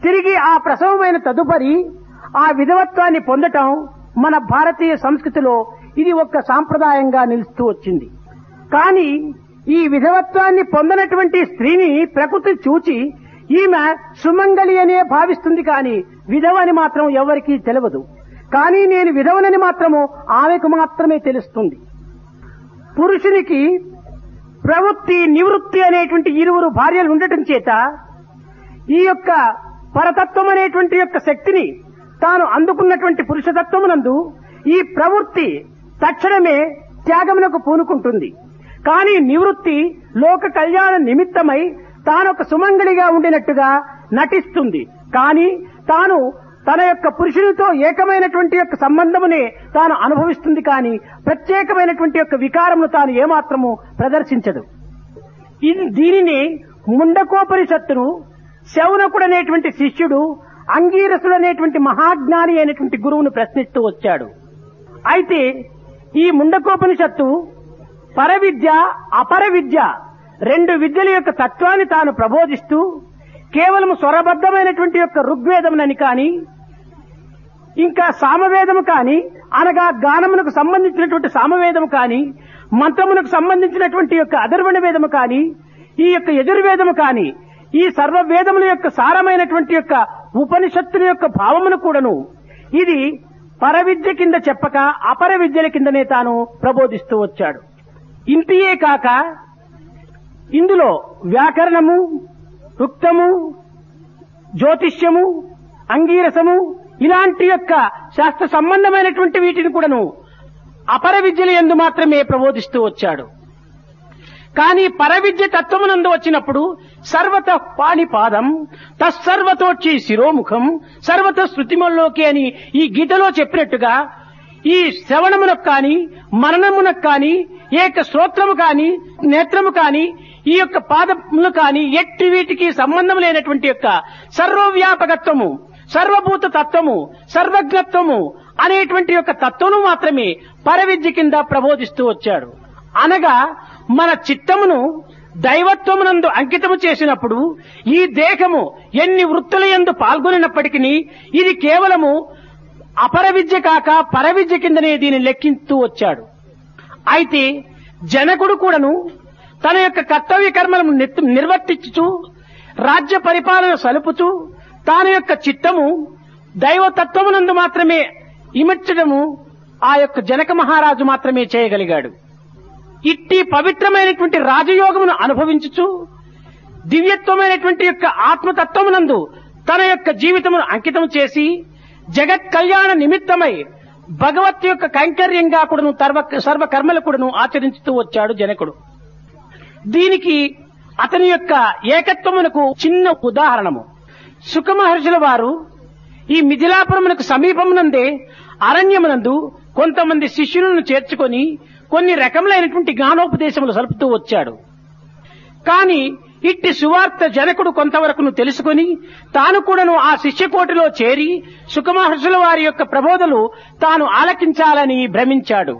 తిరిగి ఆ ప్రసవమైన తదుపరి ఆ విధవత్వాన్ని పొందటం మన భారతీయ సంస్కృతిలో ఇది ఒక సాంప్రదాయంగా నిలుస్తూ వచ్చింది కానీ ఈ విధవత్వాన్ని పొందనటువంటి స్త్రీని ప్రకృతి చూచి ఈమె సుమంగళి అనే భావిస్తుంది కానీ విధవని మాత్రం ఎవరికీ తెలియదు కానీ నేను విధవనని మాత్రము ఆమెకు మాత్రమే తెలుస్తుంది పురుషునికి ప్రవృత్తి నివృత్తి అనేటువంటి ఇరువురు భార్యలు ఉండటం చేత ఈ యొక్క పరతత్వం అనేటువంటి యొక్క శక్తిని తాను అందుకున్నటువంటి పురుషతత్వమునందు ఈ ప్రవృత్తి తక్షణమే త్యాగమునకు పూనుకుంటుంది కానీ నివృత్తి లోక కళ్యాణ నిమిత్తమై తానొక సుమంగళిగా ఉండినట్టుగా నటిస్తుంది కానీ తాను తన యొక్క పురుషునితో ఏకమైనటువంటి యొక్క సంబంధమునే తాను అనుభవిస్తుంది కానీ ప్రత్యేకమైనటువంటి యొక్క వికారమును తాను ఏమాత్రము ప్రదర్శించదు ఇది దీనిని ముండకోపనిషత్తును శౌనకుడు అనేటువంటి శిష్యుడు అంగీరసుడు అనేటువంటి మహాజ్ఞాని అయినటువంటి గురువును ప్రశ్నిస్తూ వచ్చాడు అయితే ఈ ముండకోపనిషత్తు పరవిద్య అపర విద్య రెండు విద్యల యొక్క తత్వాన్ని తాను ప్రబోధిస్తూ కేవలం స్వరబద్ధమైనటువంటి యొక్క ఋగ్వేదమునని కానీ ఇంకా సామవేదము కానీ అనగా గానమునకు సంబంధించినటువంటి సామవేదము కానీ మంత్రమునకు సంబంధించినటువంటి యొక్క అధర్వణ వేదము కానీ ఈ యొక్క యజుర్వేదము కానీ ఈ సర్వ వేదముల యొక్క సారమైనటువంటి యొక్క ఉపనిషత్తుల యొక్క భావమును కూడాను ఇది పరవిద్య కింద చెప్పక అపర విద్యల కిందనే తాను ప్రబోధిస్తూ వచ్చాడు ఇంతియే కాక ఇందులో వ్యాకరణము రుక్తము జ్యోతిష్యము అంగీరసము ఇలాంటి యొక్క శాస్త్ర సంబంధమైనటువంటి వీటిని కూడాను అపర విద్యల ఎందు మాత్రమే ప్రబోధిస్తూ వచ్చాడు కానీ పరవిద్య తత్వమునందు వచ్చినప్పుడు సర్వత పాణిపాదం తస్సర్వతోచి శిరోముఖం సర్వత శృతిమల్లోకి అని ఈ గీతలో చెప్పినట్టుగా ఈ శ్రవణమునకు కాని మరణమునకు కాని ఏక శ్రోత్రము కాని నేత్రము కాని ఈ యొక్క పాదములు కాని ఎట్టి వీటికి సంబంధం లేనటువంటి యొక్క సర్వవ్యాపకత్వము సర్వభూత తత్వము సర్వజ్ఞత్వము అనేటువంటి యొక్క తత్వము మాత్రమే పరవిద్య కింద ప్రబోధిస్తూ వచ్చాడు అనగా మన చిత్తమును దైవత్వమునందు అంకితము చేసినప్పుడు ఈ దేహము ఎన్ని వృత్తుల యందు పాల్గొనినప్పటికీ ఇది కేవలము అపర విద్య కాక పరవిద్య కిందనే దీన్ని లెక్కిస్తూ వచ్చాడు అయితే జనకుడు కూడాను తన యొక్క కర్తవ్య కర్మలను నిర్- నిర్వర్తించుచు రాజ్య పరిపాలన సలుపుచు తాను యొక్క చిత్తము దైవతత్వమునందు మాత్రమే ఇమర్చడము ఆ యొక్క జనక మహారాజు మాత్రమే చేయగలిగాడు ఇట్టి పవిత్రమైనటువంటి రాజయోగమును అనుభవించుచు దివ్యత్వమైనటువంటి యొక్క ఆత్మతత్వమునందు తన యొక్క జీవితమును అంకితం చేసి జగత్ కళ్యాణ నిమిత్తమై భగవత్ యొక్క కైంకర్యంగా కూడాను తర్వ సర్వకర్మలు కూడాను ఆచరించుతూ వచ్చాడు జనకుడు దీనికి అతని యొక్క ఏకత్వమునకు చిన్న ఉదాహరణము సుఖమహర్షుల వారు ఈ మిథిలాపురమునకు సమీపమునందే అరణ్యమునందు కొంతమంది శిష్యులను చేర్చుకొని కొన్ని రకములైనటువంటి జ్ఞానోపదేశములు సలుపుతూ వచ్చాడు కాని ఇట్టి సువార్త జనకుడు కొంతవరకును తెలుసుకొని తాను కూడాను ఆ శిష్యకోటిలో చేరి సుఖమహర్షుల వారి యొక్క ప్రబోధలు తాను ఆలకించాలని భ్రమించాడు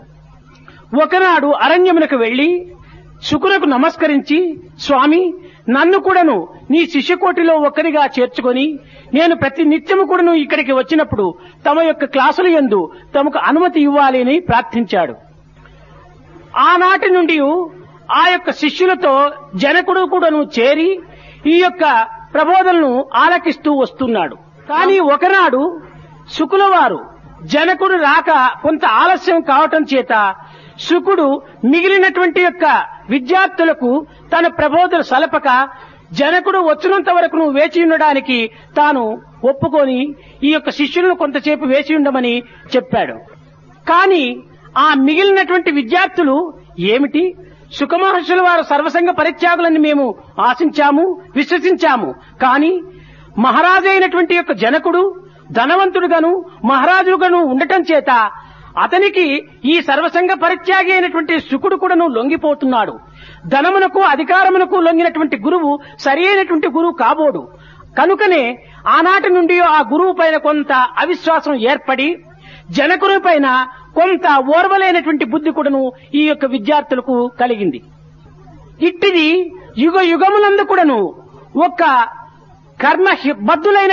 ఒకనాడు అరణ్యమునకు వెళ్లి శుకునకు నమస్కరించి స్వామి నన్ను కూడాను నీ శిష్యకోటిలో ఒక్కరిగా చేర్చుకొని నేను ప్రతి నిత్యము కూడాను ఇక్కడికి వచ్చినప్పుడు తమ యొక్క క్లాసుల యందు తమకు అనుమతి ఇవ్వాలి అని ప్రార్థించాడు ఆనాటి నుండి ఆ యొక్క శిష్యులతో జనకుడు కూడాను చేరి ఈ యొక్క ప్రబోధనను ఆలకిస్తూ వస్తున్నాడు కానీ ఒకనాడు శుకుల వారు జనకుడు రాక కొంత ఆలస్యం కావటం చేత శుకుడు మిగిలినటువంటి యొక్క విద్యార్థులకు తన ప్రబోధన సలపక జనకుడు వచ్చినంత వరకు వేచి ఉండడానికి తాను ఒప్పుకొని ఈ యొక్క శిష్యులను కొంతసేపు వేచి ఉండమని చెప్పాడు కానీ ఆ మిగిలినటువంటి విద్యార్థులు ఏమిటి సుఖమహర్షుల వారు సర్వసంగ పరిత్యాగులని మేము ఆశించాము విశ్వసించాము కానీ మహారాజు అయినటువంటి యొక్క జనకుడు ధనవంతుడుగాను మహారాజుగాను ఉండటం చేత అతనికి ఈ సర్వసంగ పరిత్యాగి అయినటువంటి శుకుడు కూడాను లొంగిపోతున్నాడు ధనమునకు అధికారమునకు లొంగినటువంటి గురువు సరి అయినటువంటి గురువు కాబోడు కనుకనే ఆనాటి నుండి ఆ గురువు పైన కొంత అవిశ్వాసం ఏర్పడి జనకుని పైన కొంత ఓర్వలేనటువంటి బుద్ధి కూడాను ఈ యొక్క విద్యార్థులకు కలిగింది ఇట్టిది యుగ యుగములందు కూడాను ఒక కర్మ బద్దులైన